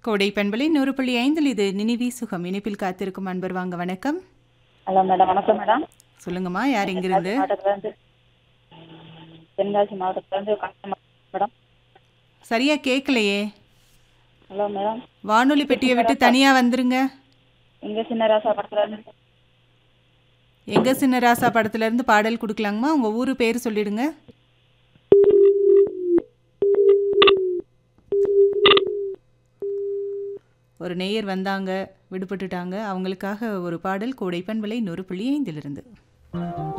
கோடை பண்பலை நூறு புள்ளி ஐந்தில் இது நினைவி சுகம் இணைப்பில் காத்திருக்கும் அன்பர் வாங்க வணக்கம் ஹலோ மேடம் வணக்கம் மேடம் சொல்லுங்கம்மா யார் எங்கிருந்து மாவட்டத்துலேருந்து தென்காசி மாவட்டத்துலேருந்து கணக்கு மேடம் சரியா கேட்கலையே ஹலோ மேடம் வானொலி பெட்டியை விட்டு தனியா வந்துருங்க இங்கே சின்ன ராசா படத்துலேருந்து எங்க சின்ன ராசா படத்துல இருந்து பாடல் கொடுக்கலாங்கம்மா உங்க ஊரு பேர் சொல்லிடுங்க ஒரு நேயர் வந்தாங்க விடுபட்டுட்டாங்க அவங்களுக்காக ஒரு பாடல் கோடை பண்பலை நூறு புள்ளி ஐந்திலிருந்து